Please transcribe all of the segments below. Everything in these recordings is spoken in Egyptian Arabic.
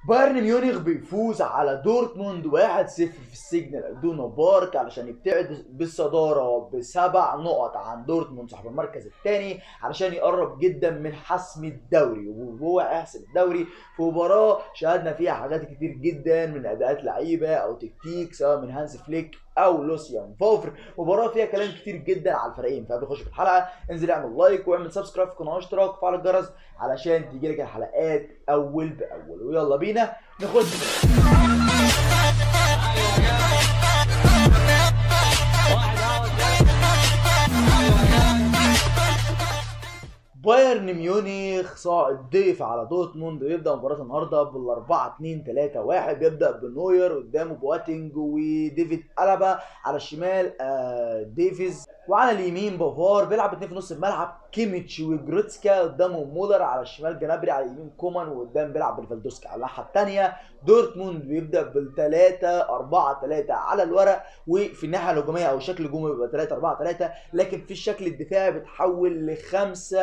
بايرن ميونخ بيفوز على دورتموند 1-0 في السجن الادونا بارك علشان يبتعد بالصداره بسبع نقط عن دورتموند صاحب المركز الثاني علشان يقرب جدا من حسم الدوري وهو هيحسم الدوري في مباراه شاهدنا فيها حاجات كتير جدا من اداءات لعيبه او تكتيك سواء من هانز فليك او لوسيان فوفر مباراه فيها كلام كتير جدا على الفريقين فقبل نخش في الحلقه انزل اعمل لايك واعمل سبسكرايب في القناه واشتراك وفعل الجرس علشان تيجي لك الحلقات اول باول ويلا بينا نخش في بايرن ميونخ صاعد ضيف على دورتموند ويبدا مباراه النهارده بال 4 2 3 1 بيبدا بنوير قدامه بواتينج وديفيد الابا على الشمال آه ديفيز وعلى اليمين بافار بيلعب اتنين في نص الملعب كيميتش وجروتسكا قدامه مولر على الشمال جنابري على اليمين كومان وقدام بيلعب بالفالدوسكا على الناحيه الثانيه دورتموند بيبدا بالثلاثة 4 3 على الورق وفي الناحيه الهجوميه او الشكل الهجومي بيبقى 3 4 3 لكن في الشكل الدفاعي بيتحول ل 5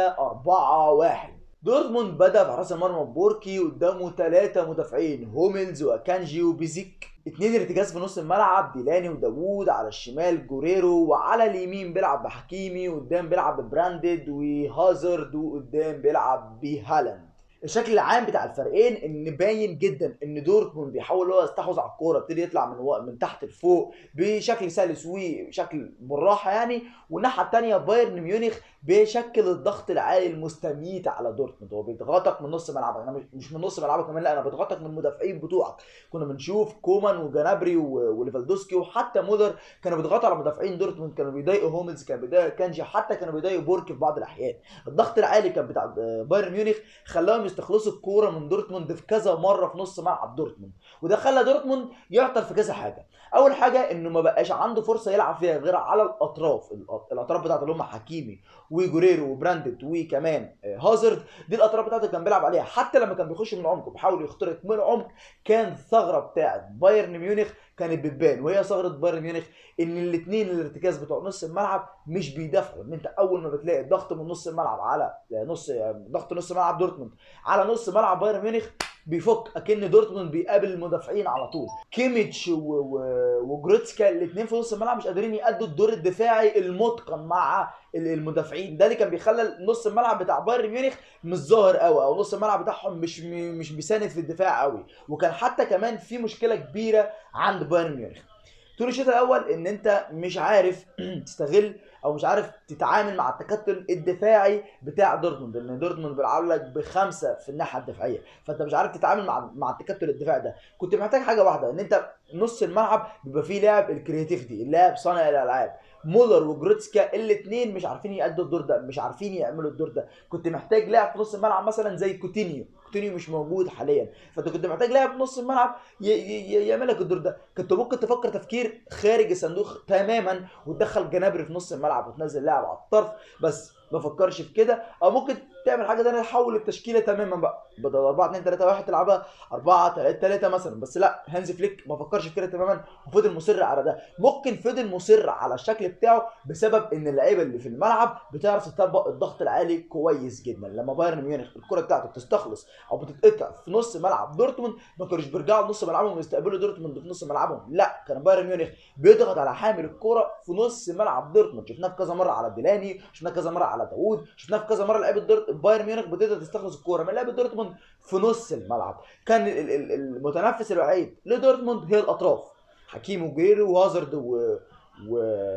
4 1 دورتموند بدا بحراس المرمى بوركي قدامه ثلاثة مدافعين هوملز وكانجي وبيزيك اتنين ارتكاز في نص الملعب ديلاني وداوود على الشمال جوريرو وعلى اليمين بيلعب بحكيمي وقدام بيلعب ببراندد وهازارد وقدام بيلعب بهالاند الشكل العام بتاع الفريقين ان باين جدا ان دورتموند بيحاول هو يستحوذ على الكوره ابتدي يطلع من و... من تحت لفوق بشكل سلس وشكل بالراحه يعني والناحيه الثانيه بايرن ميونخ بيشكل الضغط العالي المستميت على دورتموند هو بيضغطك من نص ملعبك انا مش من نص ملعبك كمان لا انا بضغطك من المدافعين بتوعك كنا بنشوف كومان وجنابري وليفالدوسكي وحتى مولر كانوا بيضغطوا على مدافعين دورتموند كانوا بيضايقوا هوملز كانوا بيضايقوا كانجي حتى كانوا بيضايقوا بوركي في بعض الاحيان الضغط العالي كان بتاع بايرن ميونخ خلاهم يستخلصوا الكوره من دورتموند في كذا مره في نص ملعب دورتموند وده خلى دورتموند يعطل في كذا حاجه اول حاجه انه ما بقاش عنده فرصه يلعب فيها غير على الاطراف الاطراف بتاعته اللي هم حكيمي وجوريرو وبراندت وكمان هازارد دي الاطراف بتاعته كان بيلعب عليها حتى لما كان بيخش من عمق وبيحاول يخترق من عمق كان الثغره بتاعه بايرن ميونخ كانت بتبان وهي ثغره بايرن ميونخ ان الاثنين الارتكاز بتوع نص الملعب مش بيدافعوا ان انت اول ما بتلاقي الضغط من نص الملعب على نص ضغط نص ملعب دورتموند على نص ملعب بايرن ميونخ بيفك اكن دورتموند بيقابل المدافعين على طول كيميتش و... و... وجروتسكا الاثنين في نص الملعب مش قادرين يأدوا الدور الدفاعي المتقن مع المدافعين ده اللي كان بيخلى نص الملعب بتاع بايرن ميونخ مش ظاهر قوي او نص الملعب بتاعهم مش مش بيساند في الدفاع قوي وكان حتى كمان في مشكله كبيره عند بايرن ميونخ طول الشوط الاول ان انت مش عارف تستغل او مش عارف تتعامل مع التكتل الدفاعي بتاع دورتموند لان دورتموند بيلعب لك بخمسه في الناحيه الدفاعيه فانت مش عارف تتعامل مع مع التكتل الدفاعي ده كنت محتاج حاجه واحده ان انت نص الملعب بيبقى فيه لاعب الكرياتيفيتي اللاعب صانع الالعاب مولر وجروتسكا الاثنين مش عارفين يأدوا الدور ده مش عارفين يعملوا الدور ده كنت محتاج لاعب في نص الملعب مثلا زي كوتينيو كوتينيو مش موجود حاليا فانت كنت محتاج لاعب في نص الملعب يعمل لك الدور ده كنت ممكن تفكر تفكير خارج الصندوق تماما وتدخل جنابري في نص الملعب وتنزل لاعب على الطرف بس ما فكرش في كده او ممكن تعمل حاجه ثانيه تحول التشكيله تماما بقى بدل 4 2 3 1 تلعبها 4 3 3 مثلا بس لا هانز فليك ما فكرش في كده تماما وفضل مصر على ده ممكن فضل مصر على الشكل بتاعه بسبب ان اللعيبه اللي في الملعب بتعرف تطبق الضغط العالي كويس جدا لما بايرن ميونخ الكره بتاعته بتستخلص او بتتقطع في نص ملعب دورتموند ما كانوش بيرجعوا لنص ملعبهم ويستقبلوا دورتموند في نص ملعبهم لا كان بايرن ميونخ بيضغط على حامل الكره في نص ملعب دورتموند شفناه في كذا مره على ديلاني شفناه كذا مره على داوود شفناه في كذا مره لعيبه بايرن ميونخ بتقدر تستخلص الكوره من لعيبه دورتموند في نص الملعب كان المتنفس الوحيد لدورتموند هي الاطراف حكيم وجيرو وهازارد و... و...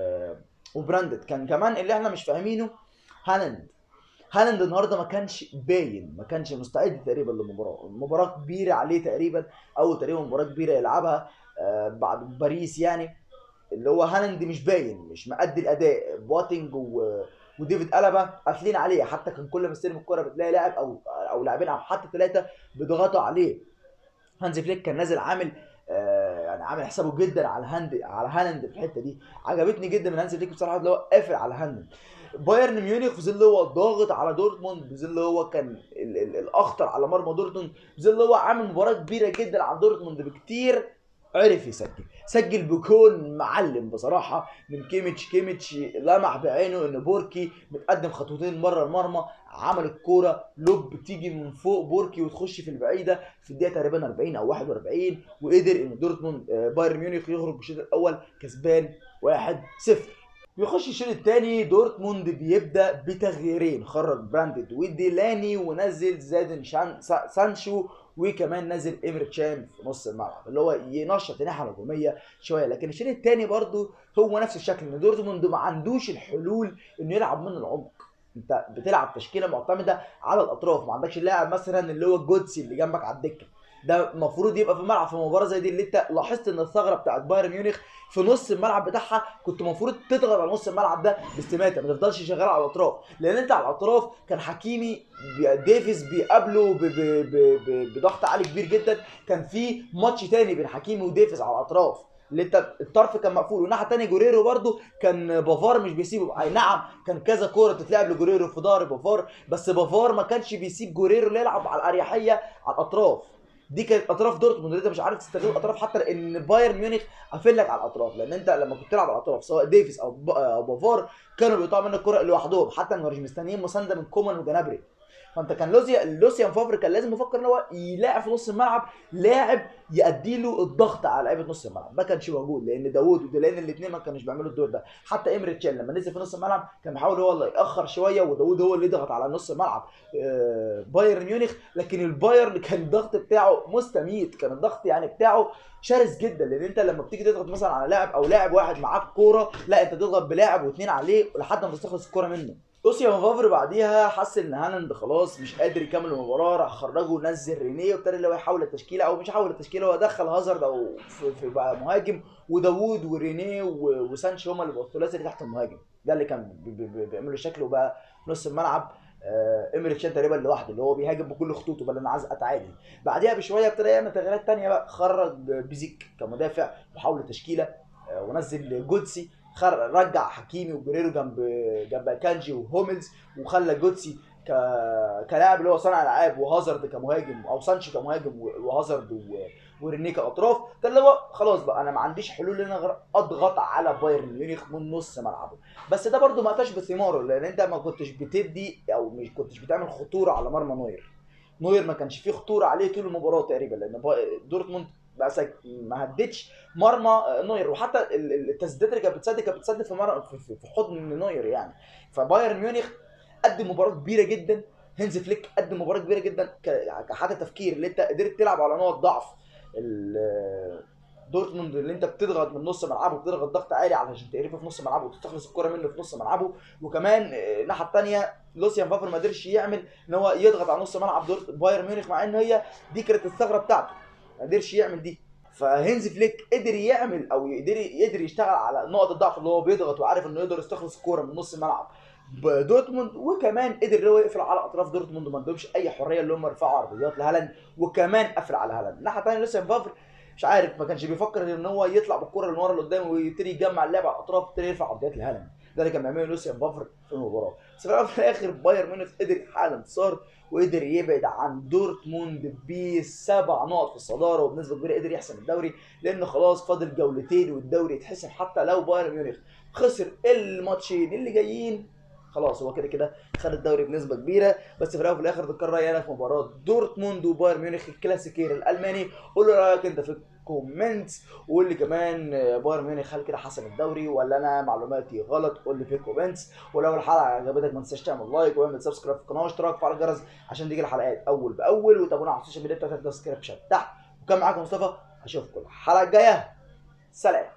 وبراندت كان كمان اللي احنا مش فاهمينه هالاند هالاند النهارده ما كانش باين ما كانش مستعد تقريبا للمباراه المباراه كبيره عليه تقريبا اول تقريبا مباراه كبيره يلعبها آه بعد باريس يعني اللي هو هالاند مش باين مش مأدي الاداء بواتينج و... وديفيد الابا قافلين عليه حتى كان كل ما يستلم الكوره بتلاقي لاعب او او لاعبين او حتى ثلاثه بيضغطوا عليه هانز فليك كان نازل عامل آه يعني عامل حسابه جدا على هاند على هالاند في الحته دي عجبتني جدا من هانز فليك بصراحه اللي هو قافل على هالاند بايرن ميونخ في ظل هو ضاغط على دورتموند في ظل هو كان ال ال الاخطر على مرمى دورتموند في ظل هو عامل مباراه كبيره جدا على دورتموند بكتير عرف يسجل سجل بجول معلم بصراحه من كيميتش كيميتش لمح بعينه ان بوركي متقدم خطوتين بره المرمى عمل الكوره لوب تيجي من فوق بوركي وتخش في البعيده في الدقيقه تقريبا 40 او 41 وقدر ان دورتموند آه، بايرن ميونخ يخرج بالشوط الاول كسبان 1-0 بيخش الشوط الثاني دورتموند بيبدا بتغييرين خرج براندد وديلاني ونزل زادن شان سا- سانشو وكمان نزل ايمر تشام في نص الملعب اللي هو ينشط الناحيه الهجوميه شويه لكن الشوط الثاني برضو هو نفس الشكل ان دورتموند ما عندوش الحلول انه يلعب من العمق انت بتلعب تشكيله معتمده على الاطراف ما عندكش اللاعب مثلا اللي هو الجودسي اللي جنبك على الدكه ده المفروض يبقى في الملعب في مباراه زي دي اللي انت لاحظت ان الثغره بتاعت بايرن ميونخ في نص الملعب بتاعها كنت المفروض تضغط على نص الملعب ده باستماته ما تفضلش شغال على الاطراف لان انت على الاطراف كان حكيمي بي- ديفيز بيقابله ب- ب- ب- ب- بضغط عالي كبير جدا كان في ماتش تاني بين حكيمي وديفيز على الاطراف اللي انت الطرف كان مقفول والناحيه الثانيه جوريرو برده كان بافار مش بيسيبه اي نعم كان كذا كوره تتلعب لجوريرو في ظهر بافار بس بافار ما كانش بيسيب جوريرو اللي يلعب على الاريحيه على الاطراف دي كانت اطراف دورتموند اللي انت مش عارف تستغل الاطراف حتى لان بايرن ميونخ قافل لك على الاطراف لان انت لما كنت تلعب على الاطراف سواء ديفيس او ب- او بافار كانوا بيقطعوا منك الكره لوحدهم حتى ما مش مستنيين مسانده من كومان وجنابري فانت كان لوزيا لوسيان فافر كان لازم يفكر ان هو يلاعب في نص الملعب لاعب يأدي له الضغط على لعيبه نص الملعب ما كانش موجود لان داوود وديلان الاثنين ما كانوش بيعملوا الدور ده حتى ايمري تشان لما نزل في نص الملعب كان بيحاول هو اللي ياخر شويه وداوود هو اللي يضغط على نص الملعب آه، بايرن ميونخ لكن البايرن كان الضغط بتاعه مستميت كان الضغط يعني بتاعه شرس جدا لان انت لما بتيجي تضغط مثلا على لاعب او لاعب واحد معاك كوره لا انت تضغط بلاعب واثنين عليه لحد ما تستخلص الكوره منه روسيا فافر بعديها حس ان هالاند خلاص مش قادر يكمل المباراه راح خرجه ونزل رينيه وابتدى اللي هو يحاول التشكيله او مش يحول التشكيله هو دخل هازارد او في, في بقى مهاجم وداوود ورينيه و- وسانشو هما اللي بقوا الثلاثي اللي تحت المهاجم ده اللي كان بي- بي- بي- بيعملوا الشكل وبقى نص الملعب آه، ايمري تشان تقريبا لوحده اللي هو بيهاجم بكل خطوطه بل انا عايز اتعادل بعديها بشويه ابتدى يعمل تغييرات تانية بقى خرج بيزيك كمدافع وحول التشكيله آه، ونزل جودسي خر... رجع حكيمي وجريرو جنب جنب كانجي وهوملز وخلى جوتسي ك... كلاعب اللي هو صانع العاب وهازارد كمهاجم او سانشو كمهاجم و- وهازارد و... ورينيه كاطراف ده اللي هو خلاص بقى انا ما عنديش حلول ان انا غير اضغط على بايرن ميونخ من نص ملعبه بس ده برضو ما اتاش بثماره لان انت ما كنتش بتدي او مش كنتش بتعمل خطوره على مرمى نوير نوير ما كانش فيه خطوره عليه طول المباراه تقريبا لان با- دورتموند بقى سك- ما هدتش مرمى نوير وحتى ال- ال- التسديدات اللي كانت بتسدد كانت بتسدد في مرمى في- في في حضن نوير يعني فبايرن ميونخ قدم مباراه كبيره جدا هينز فليك قدم مباراه كبيره جدا ك- كحتى تفكير اللي انت قدرت تلعب على نقط ضعف ال- دورتموند اللي انت بتضغط من نص ملعبه بتضغط ضغط عالي علشان تقرفه في نص ملعبه وتستخلص الكره منه في نص ملعبه وكمان آه، الناحيه الثانيه لوسيان فافر ما قدرش يعمل ان هو يضغط على نص ملعب دور بايرن ميونخ مع ان هي دي كانت الثغره بتاعته ما قدرش يعمل دي فهينز فليك قدر يعمل او يقدر يقدر يشتغل على نقط الضعف اللي هو بيضغط وعارف انه يقدر يستخلص الكوره من نص الملعب بدورتموند وكمان قدر ان هو يقفل على اطراف دورتموند وما عندهمش اي حريه اللي هم يرفعوا عرضيات لهالاند وكمان قفل على هالاند الناحيه الثانيه لوسيان فافر مش عارف ما كانش بيفكر غير ان هو يطلع بالكره اللي ورا اللي قدامه ويبتدي يجمع اللعب على الاطراف ويبتدي يرفع عرضيات لهالاند ده اللي كان بيعمله لوسيان فافر في المباراه بس في الأول وفي الاخر بايرن ميونخ قدر يحقق انتصار وقدر يبعد عن دورتموند بسبع نقط في الصداره وبنسبه كبيره قدر يحسم الدوري لان خلاص فاضل جولتين والدوري يتحسم حتى لو بايرن ميونخ خسر الماتشين اللي جايين خلاص هو كده كده خد الدوري بنسبه كبيره بس في الاول وفي الاخر تذكر رايي انا في مباراه دورتموند وبايرن ميونخ الكلاسيكير الالماني قول لي رايك انت في الكومنتس وقول لي كمان آه، بايرن ميونخ هل كده حسم الدوري ولا انا معلوماتي غلط قول لي في الكومنتس ولو الحلقه عجبتك ما تنساش تعمل لايك واعمل سبسكرايب في القناه واشتراك في الجرس عشان تيجي الحلقات اول باول وتابعونا على السوشيال ميديا بتاعت الديسكربشن تحت وكان معاكم مصطفى اشوفكم الحلقه الجايه سلام